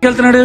వెళ్తున్నాడు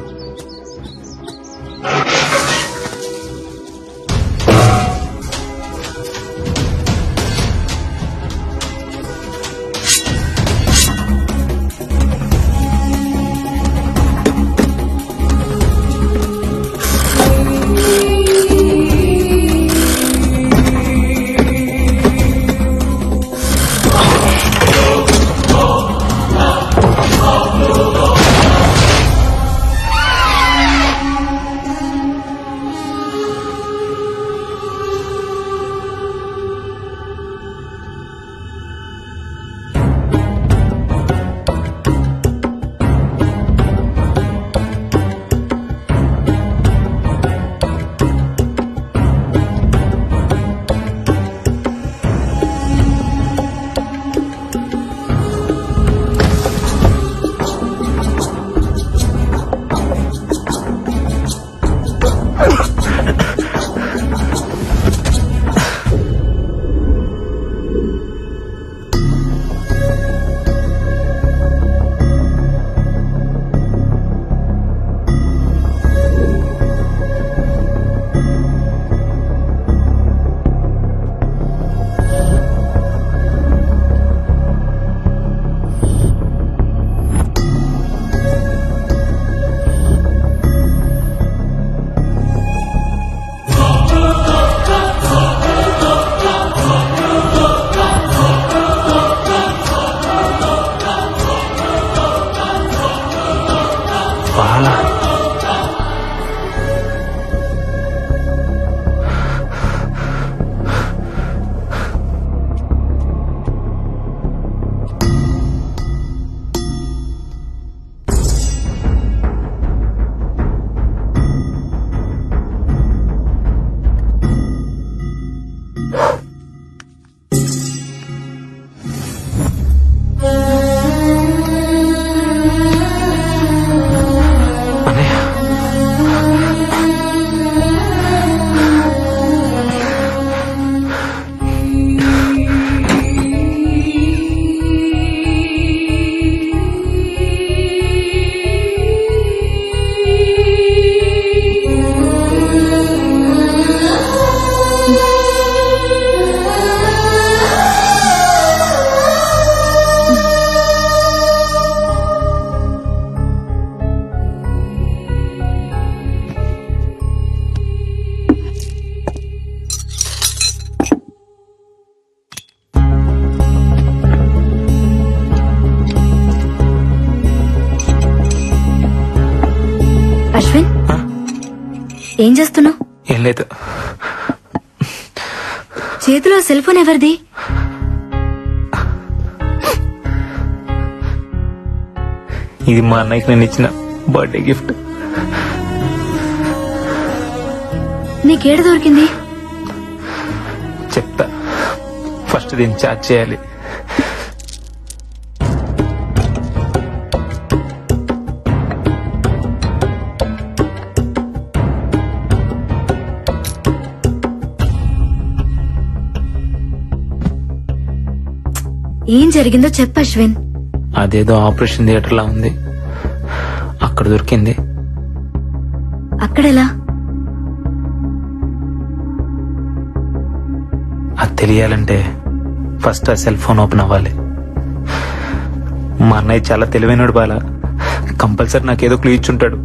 బాలా అన్నయ్య అశ్విన్ ఆ? ఏం చేస్తున్నావు ఏం లేదు చేతిలో సెల్ ఫోన్ ఎవరిది ఇది మా అన్నయ్యకి నేను ఇచ్చిన బర్త్డే గిఫ్ట్ నీకేడ దొరికింది చెప్తా ఫస్ట్ దీన్ని చార్జ్ చేయాలి ఏం జరిగిందో చెప్పు అశ్విన్ అదేదో ఆపరేషన్ థియేటర్ లా ఉంది అక్కడ దొరికింది అక్కడెలా అది తెలియాలంటే ఫస్ట్ ఆ సెల్ ఫోన్ ఓపెన్ అవ్వాలి మా అన్నయ్య చాలా తెలివైనడు బాల కంపల్సరీ నాకేదో క్లూ ఇచ్చుంటాడు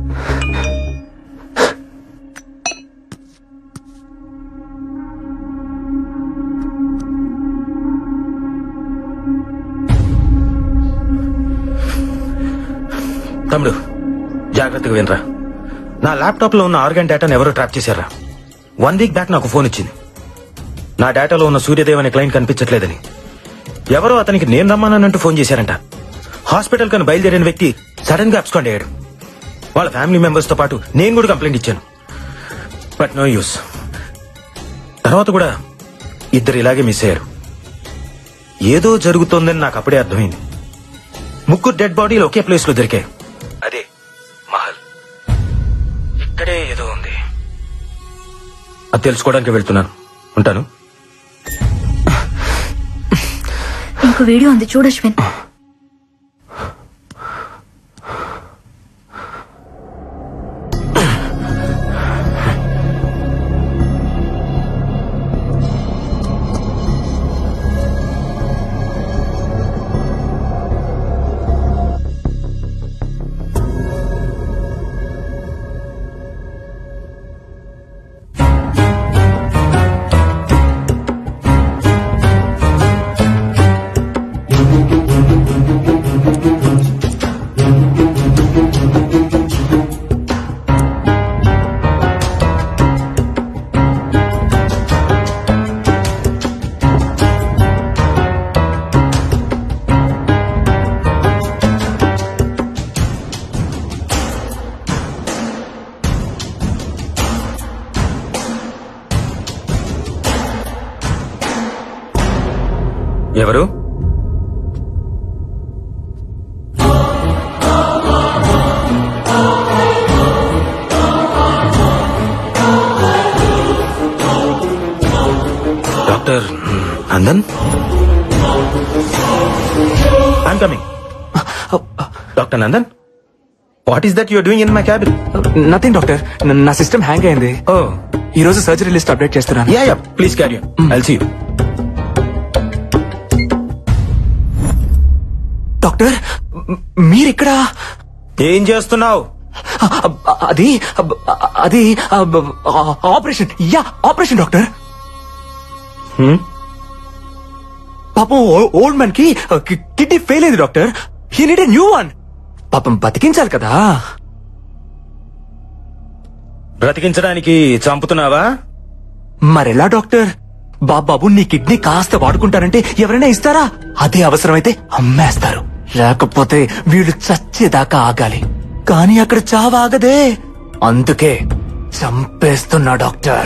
తమ్ముడు జాగ్రత్తగా వినరా నా ల్యాప్టాప్ లో ఉన్న ఆర్గన్ డేటాను ఎవరో ట్రాప్ చేశారా వన్ వీక్ బ్యాక్ నాకు ఫోన్ వచ్చింది నా డేటాలో ఉన్న సూర్యదేవ్ అనే క్లయింట్ కనిపించట్లేదని ఎవరో అతనికి నేను రమ్మానంటూ ఫోన్ చేశారంట హాస్పిటల్ కని బయలుదేరిన వ్యక్తి సడన్ గా అబ్స్కాండ్ అయ్యాడు వాళ్ళ ఫ్యామిలీ మెంబర్స్ తో పాటు నేను కూడా కంప్లైంట్ ఇచ్చాను బట్ నో యూస్ తర్వాత కూడా ఇద్దరు ఇలాగే మిస్ అయ్యారు ఏదో జరుగుతోందని నాకు అప్పుడే అర్థమైంది ముగ్గురు డెడ్ బాడీలు ఒకే ప్లేస్ లో దొరికాయి అదే మహల్ ఇక్కడే ఏదో ఉంది అది తెలుసుకోవడానికి వెళ్తున్నాను ఉంటాను ఇంకో వీడియో ఉంది చూడు అశ్విన్ ఎవరు doctor Nandan I'm coming doctor Nandan what is that you're doing in my cabin nothing doctor నా సిస్టమ్ హ్యాంగ్ అయింది ఓ ఈ రోజు సర్జరీ లిస్ట్ అప్డేట్ చేస్తున్నాను yeah yeah please carry I'll see you doctor మ్- మీరిక్కడ ఏం చేస్తున్నావు అ- అది అబ్- అది అబ్- ఆ- ఆపరేషన్ యా ఆపరేషన్ డాక్టర్ పాపం ఓ- ఓల్డ్ మ్యాన్ కి కి- కిడ్నీ ఫెయిల్ అయింది doctor he need new one పాపం బతికించాలి కదా బ్రతికించడానికి చంపుతున్నావా మరెలా డాక్టర్ బాబాబు నీ కిడ్నీ కాస్త వాడుకుంటారంటే ఎవరైనా ఇస్తారా అదే అవసరమైతే అమ్మేస్తారు లేకపోతే వీళ్ళు చచ్చేదాకా ఆగాలి కానీ అక్కడ చావాగదే అందుకే చంపేస్తున్నా డాక్టర్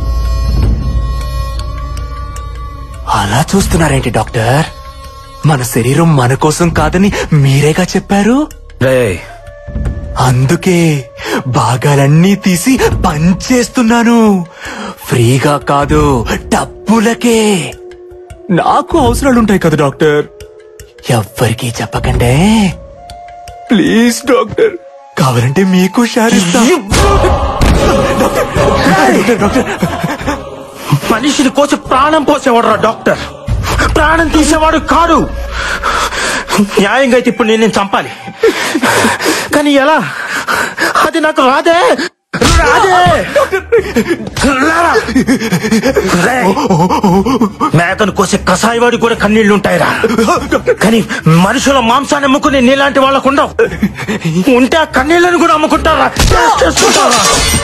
అలా చూస్తున్నారేంటి డాక్టర్ మన శరీరం మన కోసం కాదని మీరేగా చెప్పారు రే అందుకే భాగాలన్నీ తీసి పంచేస్తున్నాను ఫ్రీగా కాదు డబ్బులకే నాకు అవసరాలుంటాయి కదా డాక్టర్ ఎవ్వరికీ చెప్పకండే ప్లీజ్ డాక్టర్ కావాలంటే మీకు షేర్ ఇస్తా డాక్టర్, డాక్టర్, డాక్టర్ మనిషిని కోసి ప్రాణం పోసేవాడు డాక్టర్ ప్రాణం తీసేవాడు కాడు న్యాయంగా అయితే ఇప్పుడు నేను నేను చంపాలి కానీ ఎలా అది నాకు రాదే రాదే రారా. రేయ్, మేకను కోసే కసాయివాడి కూడా కన్నీళ్లు ఉంటాయిరా కానీ మనుషుల మాంసాన్ని అమ్ముకునే నీలాంటి వాళ్ళకు ఉండవు ఉంటే ఆ కన్నీళ్లను కూడా అమ్ముకుంటారా చేసుకుంటారా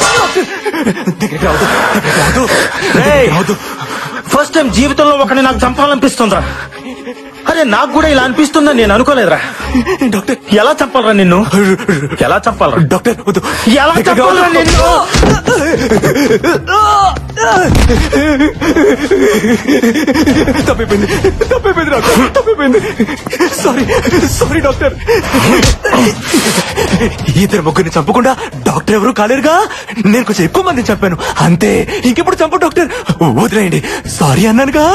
ఫస్ట్ టైం జీవితంలో ఒకరిని నాకు చంపాలనిపిస్తుందా అరే నాకు కూడా ఇలా అనిపిస్తుందని నేను అనుకోలేదురా డాక్టర్ ఎలా చంపాలరా నిన్ను ఎలా చంపాలరా డాక్టర్ వద్దు. ఎలా చంపాలరా నిన్ను తప్పిపోయింది తప్పిపోయింది డాక్టర్ తప్పిపోయింది సారీ సారీ డాక్టర్ ఇద్దరు ముగ్గురిని చంపకుండా డాక్టర్ ఎవరు కాలేరుగా నేను కొంచెం ఎక్కువ మందిని చంపాను అంతే ఇంకెప్పుడు చంపు డాక్టర్ వదిలేయండి సారీ అన్నానుగా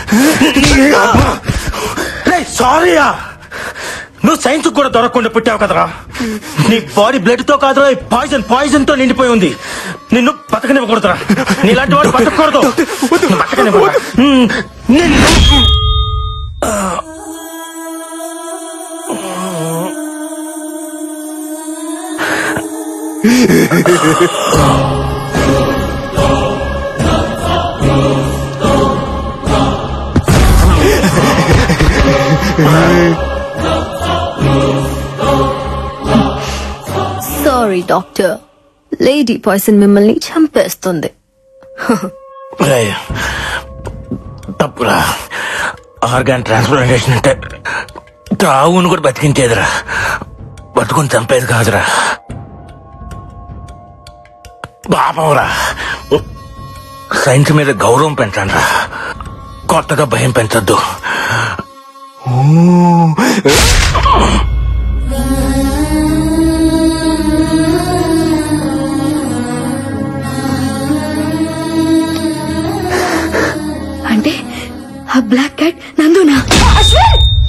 సారీయా నువ్వు సైన్స్ కూడా దొరకకుండా పుట్టావు కదరా నీ బాడీ బ్లడ్ తో కాదురా పాయిజన్ పాయిజన్ తో నిండిపోయి ఉంది నిన్ను బతకనివ్వకూడదురా నీలాంటి వాడు బతకూడదు బతకనివ్వరా హ్మ్. నిన్ను సారీ డాక్టర్ లేడీ పాయిసన్ మిమ్మల్ని చంపేస్తుంది రేయ్, తప్పురా ఆర్గాన్ ట్రాన్స్ప్లాంటేషన్ అంటే తావును కూడా బతికించేదిరా బతుకుని చంపేది కాదురా పాపంరా సైన్స్ మీద గౌరవం పెంచండి రా కొత్తగా భయం పెంచొద్దు అంటే ఆ బ్లాక్ క్యాట్ నందునా అశ్విన్